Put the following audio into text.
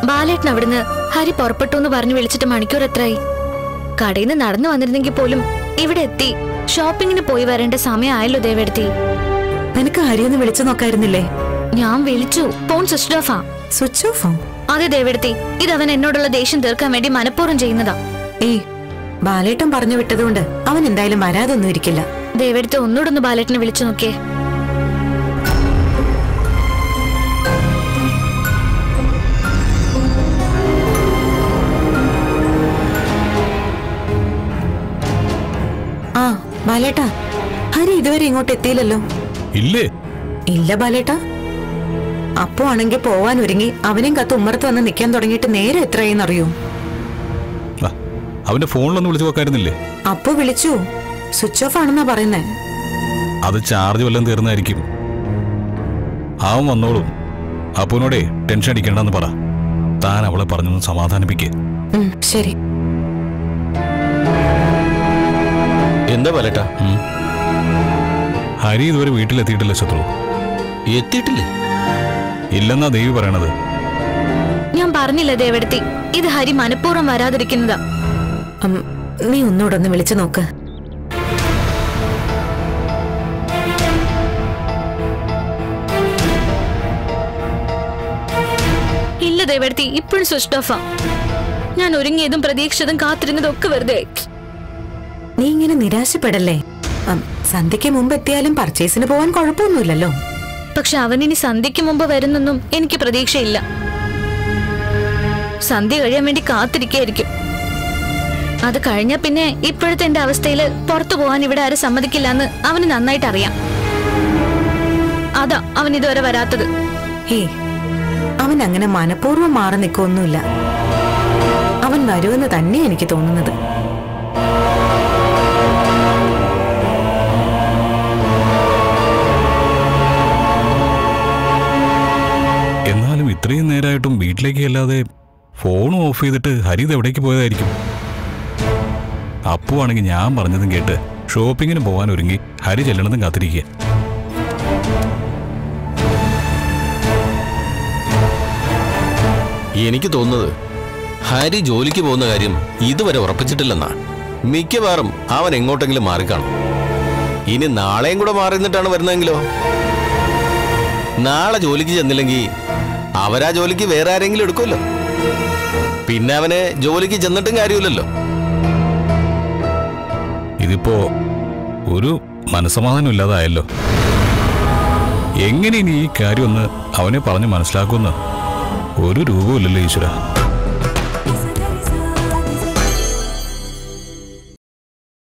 ബാലേട്ടൻ അവിടുന്ന് ഹരി പുറപ്പെട്ടു എന്ന് പറഞ്ഞു വിളിച്ചിട്ട് മണിക്കൂർ എത്രയായി കടയിൽ നിന്ന് നടന്നു വന്നിരുന്നെങ്കിൽ പോലും ഇവിടെ എത്തി ഷോപ്പിങ്ങിന് പോയി വരേണ്ട സമയമായല്ലോ ദേവെടുത്തി നിനക്ക് ഹരിയൊന്ന് വിളിച്ചു നോക്കായിരുന്നില്ലേ ഞാൻ വിളിച്ചു ഫോൺ സ്വിച്ച് ഓഫാ സ്വിച്ച് ഓഫോ അതെ ദേവെടുത്തി ഇത് അവൻ എന്നോടുള്ള ദേഷ്യം തീർക്കാൻ വേണ്ടി മനഃപൂർവ്വം ചെയ്യുന്നതാ ഏയ് ബാലേട്ടൻ പറഞ്ഞു വിട്ടതുകൊണ്ട് അവൻ എന്തായാലും വരാതൊന്നും ഇരിക്കില്ല ദേവെടുത്ത് ഒന്നുകൂടെ ഒന്ന് ബാലേട്ടനെ വിളിച്ചു നോക്കിയേ ആ ബാലേട്ടാ ഹരി ഇതുവരെ ഇങ്ങോട്ട് എത്തിയില്ലല്ലോ ഇല്ലേ ഇല്ല ബാലേട്ടാ അപ്പോ ആണെങ്കിൽ പോവാൻ ഒരുങ്ങി അവനെയും കത്ത് ഉമ്മറത്ത് വന്ന് നിൽക്കാൻ തുടങ്ങിയിട്ട് നേരെ എത്രയെന്നറിയോ ആ, അവന്റെ ഫോണിലൊന്ന് വിളിച്ചു നോക്കായിരുന്നില്ലേ അപ്പോ വിളിച്ചു സ്വിച്ച് ഓഫ് ആണെന്നാ പറയുന്നേ അത് ചാർജ് വല്ലതും തീർന്നായിരിക്കും അവൻ വന്നോളും അപ്പൂനോടെ ടെൻഷൻ അടിക്കണ്ടെന്ന് പറ താൻ അവളെ പറഞ്ഞൊന്ന് സമാധാനിപ്പിക്കേ ഉം, ശരി എന്താ പലട്ടാ ഹരി ഇതുവരെ വീട്ടിലെത്തിയിട്ടില്ല ശത്രു എത്തിയിട്ടില്ലേ ഇല്ലെന്നാ ദേവി പറയണത് ഞാൻ പറഞ്ഞില്ല ദേവെടുത്തി ഇത് ഹരി മനഃപൂർവ്വം വരാതിരിക്കുന്നതാ ഉം, നീ ഒന്നുകൂടെ ഒന്ന് വിളിച്ചു നോക്ക് ഇല്ല ദേവെടുത്തി ഇപ്പോഴും സ്വിച്ച് ഓഫാ ഞാൻ ഒരുങ്ങിയതും പ്രതീക്ഷിച്ചതും കാത്തിരുന്നതും ഒക്കെ വെറുതെ നീ ഇങ്ങനെ നിരാശപ്പെടല്ലേ ഉം, സന്ധ്യയ്ക്ക് മുമ്പ് എത്തിയാലും പർച്ചേസിന് പോവാൻ കുഴപ്പമൊന്നുമില്ലല്ലോ പക്ഷെ അവനിനി സന്ധ്യയ്ക്ക് മുമ്പ് വരുന്നൊന്നും എനിക്ക് പ്രതീക്ഷയില്ല സന്ധ്യ കഴിയാൻ വേണ്ടി കാത്തിരിക്കായിരിക്കും അത് കഴിഞ്ഞ പിന്നെ ഇപ്പോഴത്തെ എന്റെ അവസ്ഥയിൽ പുറത്തു പോകാൻ ഇവിടെ ആരും സമ്മതിക്കില്ല എന്ന് അവന് നന്നായിട്ട് അറിയാം അതാ അവൻ ഇതുവരെ വരാത്തത് ഹേ അവൻ അങ്ങനെ മനഃപൂർവ്വം മാറി നിൽക്കൊന്നുമില്ല അവൻ വരുമെന്ന് തന്നെ എനിക്ക് തോന്നുന്നത് എന്നാലും ഇത്രയും നേരമായിട്ടും വീട്ടിലേക്ക് അല്ലാതെ ഫോണും ഓഫ് ചെയ്തിട്ട് ഹരി ഇത് എവിടേക്ക് പോയതായിരിക്കും അപ്പു ആണെങ്കിൽ ഞാൻ പറഞ്ഞതും കേട്ട് ഷോപ്പിങ്ങിന് പോകാൻ ഒരുങ്ങി ഹരി ചെല്ലണതും കാത്തിരിക്കുക എനിക്ക് തോന്നുന്നത് ഹരി ജോലിക്ക് പോകുന്ന കാര്യം ഇതുവരെ ഉറപ്പിച്ചിട്ടില്ലെന്നാ മിക്കവാറും അവൻ എങ്ങോട്ടെങ്കിലും മാറിക്കാണും ഇനി നാളെയും കൂടെ മാറി നിന്നിട്ടാണ് വരുന്നതെങ്കിലോ നാളെ ജോലിക്ക് ചെന്നില്ലെങ്കിൽ അവരാ ജോലിക്ക് വേറെ ആരെങ്കിലും എടുക്കുമല്ലോ പിന്നെ അവന് ജോലിക്ക് ചെന്നിട്ടും കാര്യമില്ലല്ലോ ഇതിപ്പോ ഒരു മനസമാധാനം ഇല്ലാതായല്ലോ എങ്ങനെ ഇനി ഈ കാര്യം ഒന്ന് അവനെ പറഞ്ഞ് മനസ്സിലാക്കുമെന്ന് ഒരു രൂപമില്ലല്ലോ ഈശ്വര